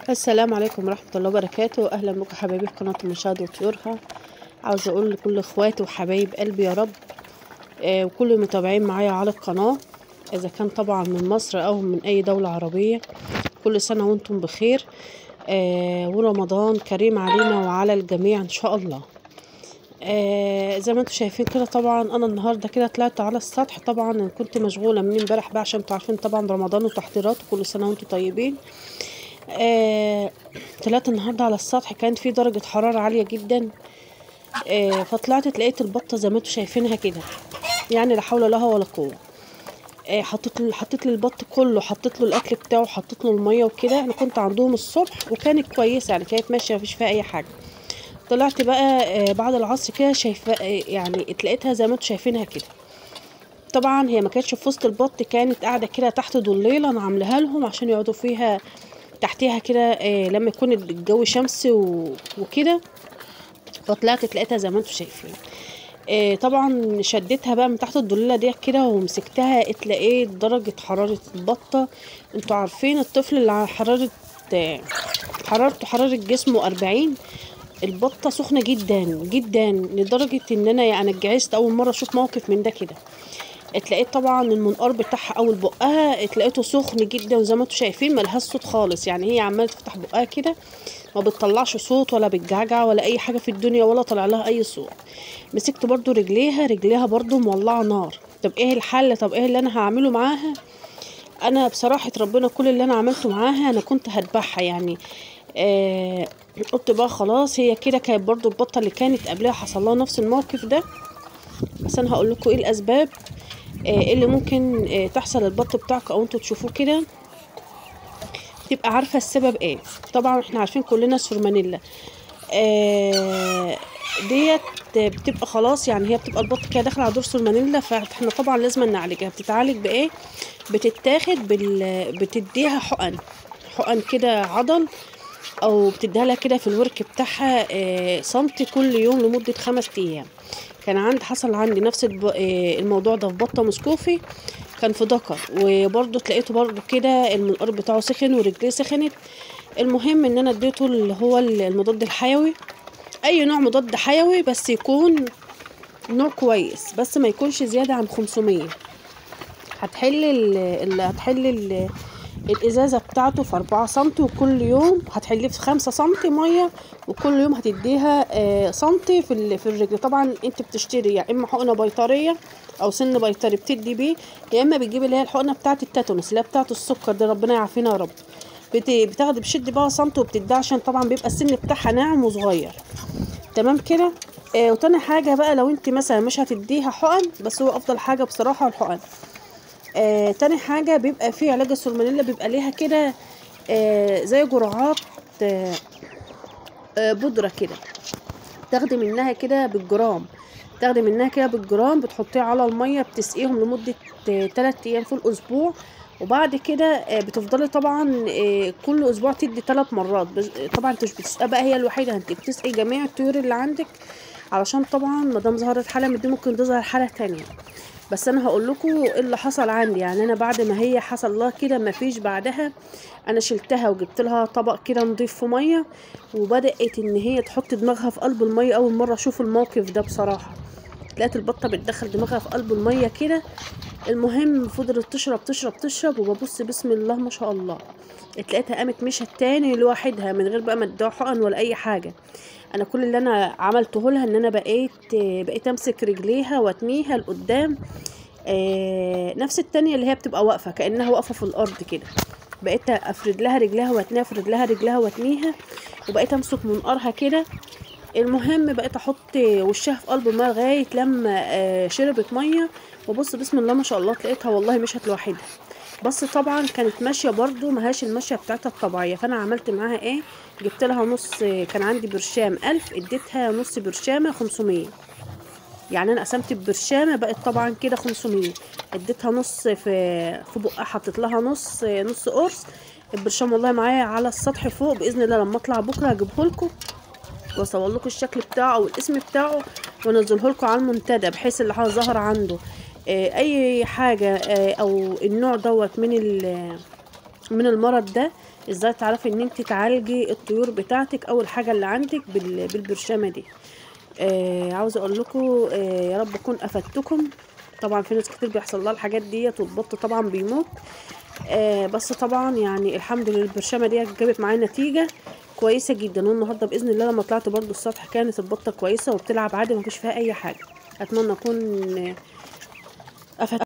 السلام عليكم ورحمة الله وبركاته أهلا بكم حبايبي في قناة المشاهد وطيورها عاوزة أقول لكل إخواتي وحبايب قلبي يا رب آه وكل المتابعين معايا على القناة إذا كان طبعا من مصر أو من أي دولة عربية كل سنة وأنتم بخير آه ورمضان كريم علينا وعلى الجميع إن شاء الله آه زي ما انتم شايفين كده طبعا انا النهارده كده طلعت على السطح طبعا أنا كنت مشغوله من امبارح بقى عشان انتوا عارفين طبعا رمضان وتحضيرات وكل سنه وانتم طيبين آه طلعت النهارده على السطح كانت في درجه حراره عاليه جدا آه فطلعت لقيت البطه زي ما انتم شايفينها كده يعني لا حول لها ولا قوه آه حطيت له حطيت له البط كله حطيت له الاكل بتاعه حطيت له الميه وكده انا كنت عندهم الصبح وكانت كويسه يعني كانت ماشيه مفيش فيها اي حاجه طلعت بقى آه بعد العصر كده شايفه آه يعني اتلقيتها زي ما انتم شايفينها كده طبعا هي ما كانتش في وسط البط كانت قاعده كده تحت ضليله انا عاملاها لهم عشان يقعدوا فيها تحتيها كده آه لما يكون الجو شمس وكده فطلعت اتلقيتها زي ما انتم شايفين آه طبعا شدتها بقى من تحت الضليله دي كده ومسكتها اتلقيت درجه حراره البطه انتوا عارفين الطفل اللي على حراره آه حرارته حراره جسمه أربعين البطه سخنه جدا جدا لدرجه ان انا يعني اتجعزت اول مره اشوف موقف من ده كده اتلاقيت طبعا المنقار بتاعها اول بقها اتلاقيته سخن جدا وزي ما انتم شايفين ملهاش صوت خالص يعني هي عماله تفتح بقها كده ما بتطلعش صوت ولا بتجعجع ولا اي حاجه في الدنيا ولا طلع لها اي صوت مسكت برضو رجليها رجليها برضو مولعه نار طب ايه الحل طب ايه اللي انا هعمله معاها انا بصراحه ربنا كل اللي انا عملته معاها انا كنت هذبحها يعني آه قلت بقى خلاص هي كده كانت برضو البطه اللي كانت قبلها حصل لها نفس الموقف ده بس انا هقول لكم ايه الاسباب ايه اللي ممكن آه تحصل البط بتاعك او انتوا تشوفوه كده تبقى عارفه السبب ايه طبعا احنا عارفين كلنا سورمانيلا آه ديت بتبقى خلاص يعني هي بتبقى البط كده داخله على دور سورمانيلا فاحنا طبعا لازم نعالجها بتتعالج بايه بتتاخد بال... بتديها حقن حقن كده عضل او بتديها لها كده في الورك بتاعها آه سنتي كل يوم لمده خمس ايام كان عندي حصل عندي نفس الموضوع ده في بطه مسكوفي كان في ذكر وبرضه تلاقيته برضه كده المنقار بتاعه سخن ورجليه سخنت المهم ان انا اديته اللي هو المضاد الحيوي اي نوع مضاد حيوي بس يكون نوع كويس بس ما يكونش زياده عن 500 هتحل ال هتحل ال الازازه بتاعته في 4 سم وكل يوم هتحليه في 5 سم ميه وكل يوم هتديها آه سم في في الرجل طبعا انت بتشتري يا اما حقنه بيطريه او سن بيطري بتدي بيه يا اما بتجيب اللي هي الحقنه بتاعه التاتونس اللي هي بتاعه السكر دي ربنا يعافينا يا رب بتاخدي بشد بقى سم وبتديها عشان طبعا بيبقى السن بتاعها ناعم وصغير تمام كده آه وتاني حاجه بقى لو انت مثلا مش هتديها حقن بس هو افضل حاجه بصراحه الحقن آه تاني حاجة بيبقى في علاج السلمونيلا بيبقى ليها كده آه زي جرعات آه آه بودرة كده تاخدي منها كده بالجرام تاخدي منها كده بالجرام بتحطيها على المية بتسقيهم لمدة آه تلات أيام في الأسبوع وبعد كده آه بتفضلي طبعا آه كل أسبوع تدي تلات مرات طبعا انت مش بتسقى بقى هي الوحيدة انت بتسقي جميع الطيور اللي عندك علشان طبعا مادام ظهرت حالة من دي ممكن تظهر حالة تانية بس انا هقول لكم ايه اللي حصل عندي يعني انا بعد ما هي حصل لها كده ما فيش بعدها انا شلتها وجبت لها طبق كده نضيف في ميه وبدات ان هي تحط دماغها في قلب الميه اول مره اشوف الموقف ده بصراحه لقيت البطه بتدخل دماغها في قلب الميه كده المهم فضلت تشرب تشرب تشرب وببص بسم الله ما شاء الله اتلقيتها قامت مشت تاني لوحدها من غير بقى ما اديها حقن ولا اي حاجه انا كل اللي انا عملته لها ان انا بقيت بقيت امسك رجليها واتنيها لقدام آه نفس التانية اللي هي بتبقى واقفه كانها واقفه في الارض كده بقيت افرد لها رجلها واتنيها افرد لها رجلها واتنيها وبقيت امسك منقارها كده المهم بقيت احط وشها في قلب الميه لغايه لما آه شربت ميه وبص بسم الله ما شاء الله لقيتها والله مشت لوحدها بس طبعا كانت ماشيه برضو مهاش الماشيه بتاعتها الطبيعيه فانا عملت معاها ايه جبت لها نص كان عندي برشام ألف اديتها نص برشامه 500 يعني انا قسمت البرشامه بقت طبعا كده 500 اديتها نص في في بقها حطيت لها نص نص قرص البرشام والله معايا على السطح فوق باذن الله لما اطلع بكره هجيبه لكم واصور لكم الشكل بتاعه او الاسم بتاعه وانزله لكم على المنتدى بحيث اللي ظهر عنده اي حاجه او النوع دوت من من المرض ده ازاي تعرفي ان انت تعالجي الطيور بتاعتك اول حاجه اللي عندك بال- بالبرشامه دي آه عاوزه اقول لكم آه يا رب اكون افدتكم طبعا في ناس كتير بيحصل لها الحاجات ديت والبط طبعا بيموت آه بس طبعا يعني الحمد لله البرشامه دي جابت معايا نتيجه كويسه جدا والنهارده باذن الله لما طلعت برضو السطح كانت البطه كويسه وبتلعب عادي مفيش فيها اي حاجه اتمنى اكون آه، افدت